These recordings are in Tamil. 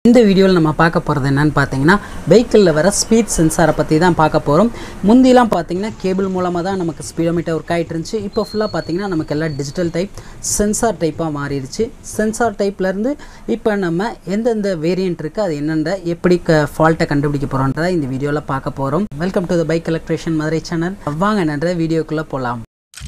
இந்த வீடியோவில் நம்ம பார்க்க போகிறது என்னன்னு பார்த்தீங்கன்னா வெஹிக்கிளில் வர ஸ்பீட் சென்சாரை பற்றி தான் பார்க்க போகிறோம் முந்திலாம் பார்த்தீங்கன்னா கேபிள் மூலமாக தான் நமக்கு ஸ்பீடோமீட்டர் ஒர்க் ஆகிட்டு இருந்துச்சு இப்போ ஃபுல்லாக பார்த்தீங்கன்னா நமக்கு எல்லாம் டிஜிட்டல் டைப் சென்சார் டைப்பாக மாறிடுச்சு சென்சார் டைப்லேருந்து இப்போ நம்ம எந்தெந்த வேரியன்ட் இருக்குது அது என்னென்ன எப்படி க ஃபால்ட்டை கண்டுபிடிக்க போகிறோன்றதை இந்த வீடியோவில் பார்க்க போகிறோம் welcome to the bike electrician Madurai channel வாங்க நன்ற வீடியோக்குள்ளே போகலாம்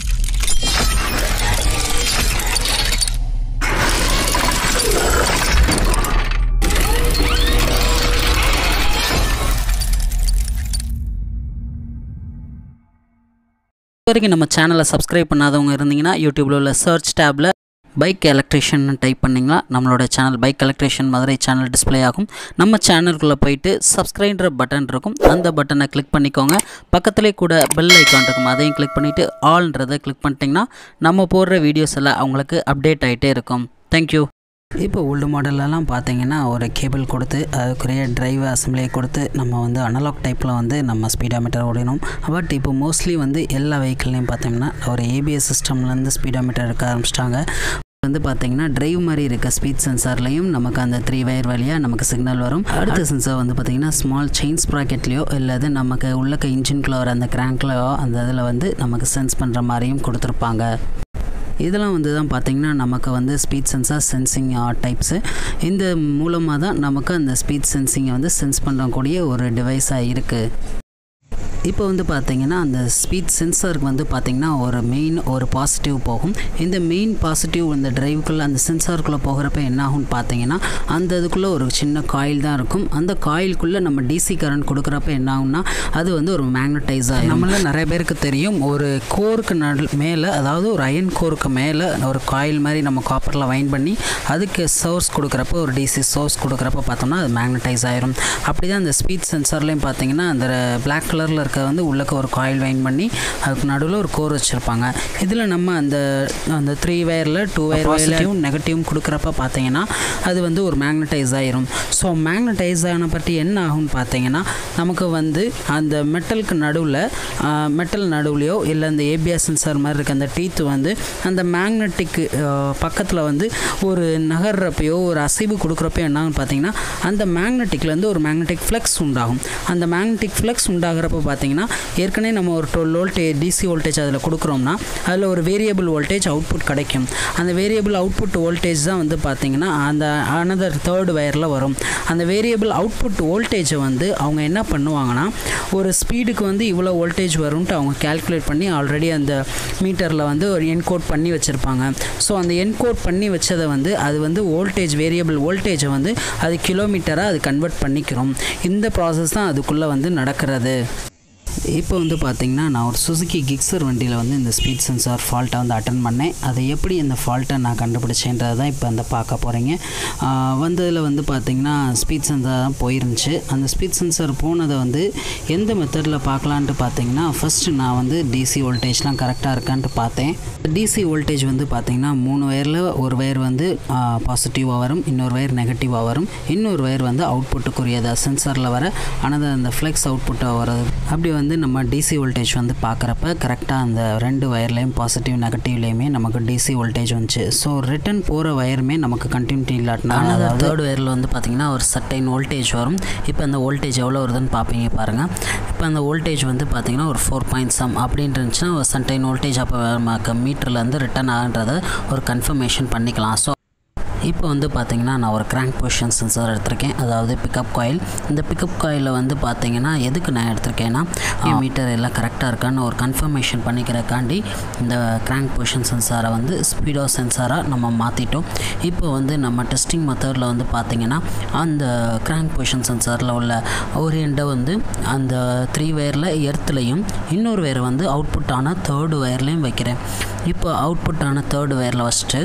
வரைக்கும் நம்ம சேனலை சப்ஸ்கிரைப் பண்ணாதவங்க இருந்தீங்கன்னா யூடியூப்பில் உள்ள சர்ச் டேப்பில் பைக் எலக்ட்ரிஷியன் டைப் பண்ணிங்கன்னா நம்மளோட channel bike electrician Madurai channel display ஆகும் நம்ம சேனலுக்குள்ளே போயிட்டு சப்ஸ்கிரைன்ற பட்டன் இருக்கும் அந்த பட்டனை கிளிக் பண்ணிக்கோங்க பக்கத்துலேயே கூட பெல் ஐக்கான் இருக்கும் அதையும் கிளிக் பண்ணிவிட்டு ஆல்ன்றதை கிளிக் பண்ணிட்டீங்கன்னா நம்ம போடுற வீடியோஸ் எல்லாம் அவங்களுக்கு அப்டேட் ஆகிட்டே இருக்கும் தேங்க்யூ இப்போ ஓல்டு மாடல்லலாம் பார்த்தீங்கன்னா ஒரு கேபிள் கொடுத்து அதுக்குரிய டிரைவ் அசம்பிளியை கொடுத்து நம்ம வந்து அனலாக் டைப்பில் வந்து நம்ம ஸ்பீடாமீட்டர் ஓடினோம் பட் இப்போ மோஸ்ட்லி வந்து எல்லா வெஹிக்கிள்லையும் பார்த்தீங்கன்னா ஒரு ஏபிஎஸ் சிஸ்டம்லேருந்து ஸ்பீடாமீட்டர் எடுக்க ஆரம்பிச்சிட்டாங்க வந்து பார்த்தீங்கன்னா டிரைவ் மாதிரி இருக்க ஸ்பீட் சென்சார்லையும் நமக்கு அந்த த்ரீ வயர் வழியாக நமக்கு சிக்னல் வரும் அடுத்த சென்சார் வந்து பார்த்தீங்கன்னா ஸ்மால் செயின் ஸ்ப்ராக்கெட்லேயோ இல்லது நமக்கு உள்ளக்க இன்ஜின்குள்ளே வர அந்த கிராங்க்லையோ அந்த இதில் வந்து நமக்கு சென்ஸ் பண்ணுற மாதிரியும் கொடுத்துருப்பாங்க இதெல்லாம் வந்து தான் பார்த்திங்கன்னா நமக்கு வந்து ஸ்பீட் சென்சார் சென்சிங் டைப்ஸு இந்த மூலமாக தான் நமக்கு அந்த ஸ்பீட் சென்சிங்கை வந்து சென்ஸ் பண்ணக்கூடிய ஒரு டிவைஸாக இருக்குது இப்போ வந்து பார்த்தீங்கன்னா அந்த ஸ்பீட் சென்சாருக்கு வந்து பார்த்திங்கன்னா ஒரு மெயின் ஒரு பாசிட்டிவ் போகும் இந்த மெயின் பாசிட்டிவ் இந்த டிரைவுக்குள்ளே அந்த சென்சாருக்குள்ளே போகிறப்ப என்ன ஆகும்னு பார்த்தீங்கன்னா அந்த இதுக்குள்ளே ஒரு சின்ன காயில் தான் இருக்கும் அந்த காயிலுக்குள்ளே நம்ம டிசி கரண்ட் கொடுக்குறப்ப என்ன ஆகும்னா அது வந்து ஒரு மேக்னடைஸ் ஆகும் நம்மள நிறைய பேருக்கு தெரியும் ஒரு கோருக்கு நடு மேலே அதாவது ஒரு அயன் கோருக்கு மேலே ஒரு காயில் மாதிரி நம்ம காப்பரில் வைன் பண்ணி அதுக்கு சோர்ஸ் கொடுக்குறப்ப ஒரு டிசி சோர்ஸ் கொடுக்குறப்ப பார்த்தோம்னா அது மேக்னடைஸ் ஆயிரும் அப்படி தான் அந்த ஸ்பீட் சென்சார்லேயும் பார்த்தீங்கன்னா அந்த பிளாக் கலரில் இருக்க வந்து உள்ளக்க ஒரு காயில் வைன் பண்ணி அதுக்கு நடுவில் ஒரு கோர் வச்சுருப்பாங்க இதில் நம்ம அந்த அந்த த்ரீ வயரில் டூ வயர் பாசிட்டிவும் நெகட்டிவும் கொடுக்குறப்ப பார்த்தீங்கன்னா அது வந்து ஒரு மேக்னடைஸ் ஆயிரும் ஸோ மேக்னடைஸ் ஆன பற்றி என்ன ஆகும்னு பார்த்தீங்கன்னா நமக்கு வந்து அந்த மெட்டலுக்கு நடுவில் மெட்டல் நடுவுலையோ இல்லை அந்த ஏபிஎஸ் சென்சார் மாதிரி இருக்க அந்த டீத்து வந்து அந்த மேக்னெட்டிக்கு பக்கத்தில் வந்து ஒரு நகர்றப்பையோ ஒரு அசைவு கொடுக்குறப்போ என்னாகும் பார்த்தீங்கன்னா அந்த மேக்னெட்டிக்லேருந்து ஒரு மேக்னெட்டிக் ஃப்ளெக்ஸ் உண்டாகும் அந்த மேக்னெட்டிக் ஃப்ளெக்ஸ் உண்டாகிறப்ப பார்த்தீங்கன்னா ஏற்கனவே நம்ம ஒரு டுவெல் வோல்டேஜ் டிசி வோல்டேஜ் அதில் கொடுக்குறோம்னா அதில் ஒரு வேரியபிள் வோல்டேஜ் அவுட்புட் கிடைக்கும் அந்த வேரியபிள் அவுட்புட் வோல்டேஜ் தான் வந்து பார்த்திங்கன்னா அந்த அனதர் தேர்ட் வயரில் வரும் அந்த வேரியபிள் அவுட்புட் வோல்டேஜை வந்து அவங்க என்ன பண்ணுவாங்கன்னா ஒரு ஸ்பீடுக்கு வந்து இவ்வளோ வோல்டேஜ் வரும்ன்ட்டு அவங்க கேல்குலேட் பண்ணி ஆல்ரெடி அந்த மீட்டரில் வந்து ஒரு என்கோட் பண்ணி வச்சுருப்பாங்க ஸோ அந்த என்கோட் பண்ணி வச்சதை வந்து அது வந்து வோல்டேஜ் வேரியபிள் வோல்டேஜை வந்து அது கிலோமீட்டராக அது கன்வெர்ட் பண்ணிக்கிறோம் இந்த ப்ராசஸ் தான் அதுக்குள்ளே வந்து நடக்கிறது இப்போ வந்து பார்த்திங்கன்னா நான் ஒரு சுசுக்கி கிக்ஸர் வண்டியில் வந்து இந்த ஸ்பீட் சென்சார் ஃபால்ட்டை வந்து அட்டன் பண்ணேன் அதை எப்படி இந்த ஃபால்ட்டை நான் கண்டுபிடிச்சேன்றது தான் இப்போ வந்து பார்க்க போகிறீங்க வந்ததில் வந்து பார்த்திங்கன்னா ஸ்பீட் சென்சார் தான் போயிருந்துச்சு அந்த ஸ்பீட் சென்சார் போனதை வந்து எந்த மெத்தடில் பார்க்கலான்ட்டு பார்த்தீங்கன்னா ஃபஸ்ட்டு நான் வந்து டிசி வோல்டேஜ்லாம் கரெக்டாக இருக்கான்ட்டு பார்த்தேன் டிசி வோல்டேஜ் வந்து பார்த்திங்கன்னா மூணு வயரில் ஒரு வயர் வந்து பாசிட்டிவாக வரும் இன்னொரு வயர் நெகட்டிவாக வரும் இன்னொரு வயர் வந்து அவுட்புட்டுக்குரியதாக சென்சாரில் வர ஆனால் அந்த ஃப்ளெக்ஸ் அவுட்புட்டாக வர்றது அப்படி வந்து நம்ம டிசி வோல்டேஜ் வந்து பார்க்குறப்ப கரெக்டாக அந்த ரெண்டு வயர்லேயும் பாசிட்டிவ் நெகட்டிவ்லேயுமே நமக்கு டிசி வோல்டேஜ் வந்துச்சு ஸோ ரிட்டன் போகிற வயருமே நமக்கு கண்டினியூட்டி இல்லாட்டினா அதாவது தேர்ட் வயரில் வந்து பார்த்திங்கன்னா ஒரு சர்டைன் வோல்டேஜ் வரும் இப்போ அந்த வோல்டேஜ் எவ்வளோ வருதுன்னு பார்ப்பீங்க பாருங்கள் இப்போ அந்த வோல்டேஜ் வந்து பார்த்திங்கன்னா ஒரு ஃபோர் பாயிண்ட் சம் அப்படின்னு இருந்துச்சுன்னா ஒரு சர்டைன் வோல்டேஜ் அப்போ நமக்கு மீட்டர்லேருந்து ரிட்டன் ஆகுன்றதை ஒரு கன்ஃபர்மேஷன் பண்ணிக்கலாம் ஸோ இப்போ வந்து பார்த்திங்கன்னா நான் ஒரு கிராங்க் பொசிஷன் சென்சார் எடுத்திருக்கேன் அதாவது பிக்கப் காயில் இந்த பிக்கப் காயிலில் வந்து பார்த்திங்கன்னா எதுக்கு நான் எடுத்திருக்கேன்னா மீட்டர் எல்லாம் கரெக்டாக இருக்கான்னு ஒரு கன்ஃபர்மேஷன் பண்ணிக்கிறக்காண்டி இந்த கிராங்க் பொசிஷன் சென்சாரை வந்து ஸ்பீடோ சென்சாராக நம்ம மாற்றிட்டோம் இப்போ வந்து நம்ம டெஸ்டிங் மெத்தடில் வந்து பார்த்திங்கன்னா அந்த கிராங்க் பொசிஷன் சென்சாரில் உள்ள ஒரு எண்டை வந்து அந்த த்ரீ வயரில் எர்த்துலையும் இன்னொரு வயர் வந்து அவுட்புட்டான தேர்டு வயர்லேயும் வைக்கிறேன் இப்போ அவுட்புட்டான தேர்டு வயரில் வச்சுட்டு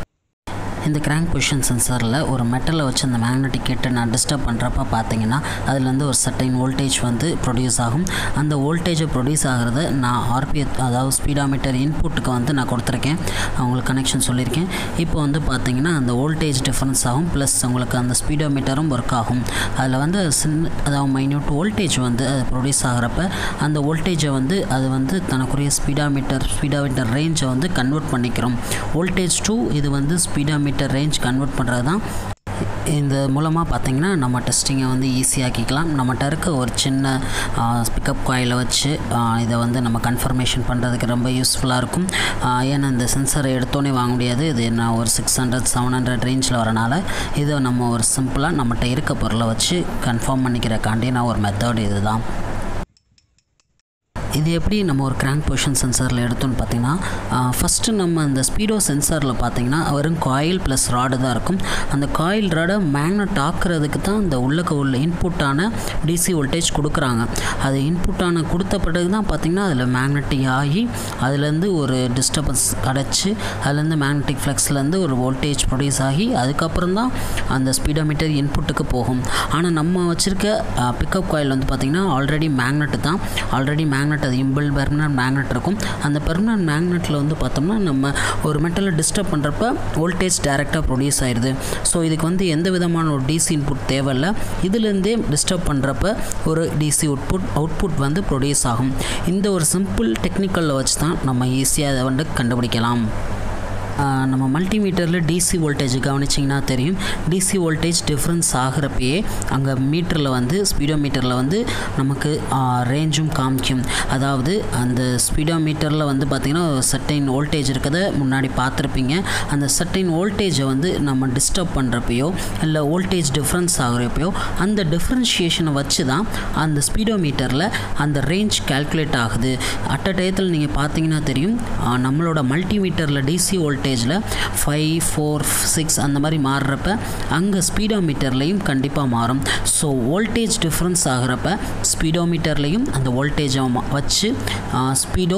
இந்த கிராங்க் பொசிஷன் சென்சாரில் ஒரு மெட்டலை வச்சு அந்த மேக்னெட்டிக் கிட்ட நான் டிஸ்டர்ப் பண்ணுறப்ப பார்த்தீங்கன்னா அதுலேருந்து ஒரு சர்டைன் வோல்டேஜ் வந்து ப்ரொடியூஸ் ஆகும் அந்த வோல்டேஜை ப்ரொடியூஸ் ஆகிறத நான் ஆர்பிஎத் அதாவது ஸ்பீடாமீட்டர் இன்புட்டுக்கு வந்து நான் கொடுத்துருக்கேன் அவங்களுக்கு கனெக்ஷன் சொல்லியிருக்கேன் இப்போ வந்து பார்த்தீங்கன்னா அந்த வோல்டேஜ் டிஃப்ரென்ஸ் ஆகும் ப்ளஸ் உங்களுக்கு அந்த ஸ்பீடோமீட்டரும் ஒர்க் ஆகும் அதில் வந்து சின்ன அதாவது மைன்யூட் வோல்டேஜ் வந்து அது ப்ரொடியூஸ் ஆகிறப்ப அந்த வோல்டேஜை வந்து அது வந்து தனக்குரிய ஸ்பீடாமீட்டர் ஸ்பீடாமீட்டர் ரேஞ்சை வந்து கன்வெர்ட் பண்ணிக்கிறோம் வோல்டேஜ் டூ இது வந்து ஸ்பீடாமீட்டர் ரேஞ்ச் கன்வெர்ட் பண்ணுறது தான் இந்த மூலமாக பார்த்தீங்கன்னா நம்ம டெஸ்டிங்கை வந்து ஈஸியாக்கிக்கலாம் நம்மகிட்ட இருக்க ஒரு சின்ன பிக்கப் காயில் வச்சு ஆ, இதை வந்து நம்ம கன்ஃபர்மேஷன் பண்ணுறதுக்கு ரொம்ப யூஸ்ஃபுல்லாக இருக்கும் ஆ, ஏன்னா இந்த சென்சரை எடுத்தோன்னே வாங்க முடியாது இது நான் ஒரு சிக்ஸ் ஹண்ட்ரட் செவன் ஹண்ட்ரட் ரேஞ்சில் வரனால இதை நம்ம ஒரு சிம்பிளாக நம்மகிட்ட இருக்க பொருளை வச்சு கன்ஃபார்ம் பண்ணிக்கிறக்காண்டின ஒரு மெத்தட் இதுதான் இது எப்படி நம்ம ஒரு கிராங்க் பொசிஷன் சென்சாரில் எடுத்தோம்னு பார்த்தீங்கன்னா ஃபஸ்ட்டு நம்ம அந்த ஸ்பீடோ சென்சாரில் பார்த்தீங்கன்னா வெறும் காயில் ப்ளஸ் ராடு தான் இருக்கும் அந்த காயில் ராடை மேக்னெட் ஆக்குறதுக்கு தான் அந்த உள்ளக்க உள்ள இன்புட்டான டிசி வோல்டேஜ் கொடுக்குறாங்க அது இன்புட்டான கொடுத்த பிறகு தான் பார்த்தீங்கன்னா அதில் மேக்னெட்டிக் ஆகி அதுலேருந்து ஒரு டிஸ்டர்பன்ஸ் அடைச்சி அதுலேருந்து மேக்னெட்டிக் ஃப்ளெக்ஸ்லேருந்து ஒரு வோல்டேஜ் ப்ரொடியூஸ் ஆகி அதுக்கப்புறம் தான் அந்த ஸ்பீடோமீட்டர் இன்புட்டுக்கு போகும் ஆனால் நம்ம வச்சுருக்க பிக்கப் காயில் வந்து பார்த்திங்கன்னா ஆல்ரெடி மேக்னெட் தான் ஆல்ரெடி மேக்னெட் அது இம்பிள் பெர்மனன்ட் மேக்னெட் இருக்கும் அந்த பெர்மனன்ட் மேக்னெட்டில் வந்து பார்த்தோம்னா நம்ம ஒரு மெட்டலை டிஸ்டர்ப் பண்ணுறப்ப வோல்டேஜ் டைரெக்டாக ப்ரொடியூஸ் ஆயிடுது ஸோ இதுக்கு வந்து எந்த விதமான ஒரு டிசி இன்புட் தேவையில்ல இதுலேருந்தே டிஸ்டர்ப் பண்ணுறப்ப ஒரு டிசி அவுட்புட் அவுட்புட் வந்து ப்ரொடியூஸ் ஆகும் இந்த ஒரு சிம்பிள் டெக்னிக்கலில் வச்சு தான் நம்ம ஈஸியாக அதை வந்து கண்டுபிடிக்கலாம் ஆஹ் நம்ம மல்டிமீட்டரில் டிசி வோல்டேஜ் கவனிச்சிங்கன்னா தெரியும் டிசி வோல்டேஜ் டிஃப்ரென்ஸ் ஆகிறப்பயே அங்கே மீட்டரில் வந்து ஸ்பீடோமீட்டரில் வந்து நமக்கு ரேஞ்சும் காமிக்கும் அதாவது அந்த ஸ்பீடோமீட்டரில் வந்து பார்த்திங்கன்னா சர்டைன் வோல்டேஜ் இருக்கிறத முன்னாடி பார்த்துருப்பீங்க அந்த சர்டைன் வோல்டேஜை வந்து நம்ம டிஸ்டர்ப் பண்ணுறப்பையோ இல்லை வோல்டேஜ் டிஃப்ரென்ஸ் ஆகிறப்பையோ அந்த டிஃப்ரென்ஷியேஷனை வச்சு தான் அந்த ஸ்பீடோமீட்டரில் அந்த ரேஞ்ச் கால்குலேட் ஆகுது அட் அ டயத்தில் நீங்கள் பார்த்தீங்கன்னா தெரியும் ஆஹ் நம்மளோட மல்டிமீட்டரில் டிசி வோல்டேஜில் ஃபைவ் ஃபோர் சிக்ஸ் அந்த மாதிரி மாறுறப்ப அங்கே ஸ்பீடோமீட்டர்லேயும் கண்டிப்பாக மாறும் ஸோ வோல்டேஜ் டிஃப்ரென்ஸ் ஆகிறப்ப ஸ்பீடோமீட்டர்லேயும் அந்த வோல்டேஜை வச்சு ஸ்பீடோ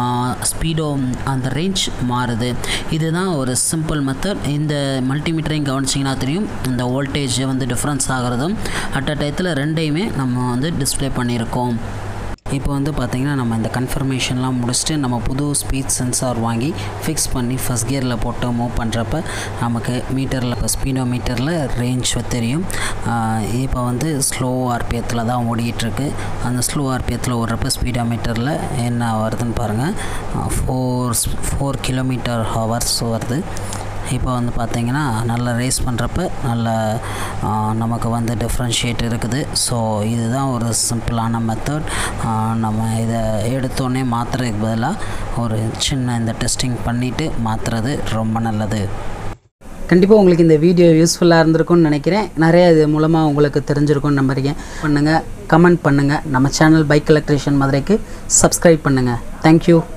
ஸ்பீடோ அந்த ரேஞ்ச் மாறுது இதுதான் ஒரு சிம்பிள் மெத்தட் இந்த மல்டிமீட்டரையும் கவனிச்சிங்கன்னா தெரியும் இந்த வோல்டேஜ் வந்து டிஃப்ரென்ஸ் ஆகிறதும் அட் அ டயத்தில் ரெண்டையுமே நம்ம வந்து டிஸ்ப்ளே பண்ணியிருக்கோம் இப்போ வந்து பார்த்திங்கன்னா நம்ம இந்த கன்ஃபர்மேஷன்லாம் முடிச்சுட்டு நம்ம புது ஸ்பீட் சென்சார் வாங்கி ஃபிக்ஸ் பண்ணி ஃபஸ்ட் கியரில் போட்டு மூவ் பண்ணுறப்ப நமக்கு மீட்டரில் இப்போ ஸ்பீடோ மீட்டரில் ரேஞ்ச் தெரியும் இப்போ வந்து ஸ்லோ ஆர்பிஎத்தில் தான் ஓடிட்டுருக்கு அந்த ஸ்லோ ஆர்பிஎத்தில் ஓடுறப்ப ஸ்பீடோ மீட்டரில் என்ன வருதுன்னு பாருங்கள் ஃபோர் ஃபோர் கிலோமீட்டர் ஹவர்ஸ் வருது இப்போ வந்து பார்த்தீங்கன்னா நல்லா ரேஸ் பண்ணுறப்ப நல்ல ஆ, நமக்கு வந்து டிஃப்ரென்ஷியேட் இருக்குது ஸோ இதுதான் ஒரு சிம்பிளான மெத்தட் நம்ம இதை எடுத்தோடனே மாற்றுறதுக்கு பதிலாக ஒரு சின்ன இந்த டெஸ்டிங் பண்ணிவிட்டு மாற்றுறது ரொம்ப நல்லது கண்டிப்பாக உங்களுக்கு இந்த வீடியோ யூஸ்ஃபுல்லாக இருந்திருக்கும்னு நினைக்கிறேன் நிறைய இது மூலமாக உங்களுக்கு தெரிஞ்சிருக்கும்னு நம்புறீங்க பண்ணுங்கள் கமெண்ட் பண்ணுங்கள் நம்ம சேனல் பைக் எலக்ட்ரிஷியன் மதுரைக்கு சப்ஸ்கிரைப் பண்ணுங்கள் தேங்க்யூ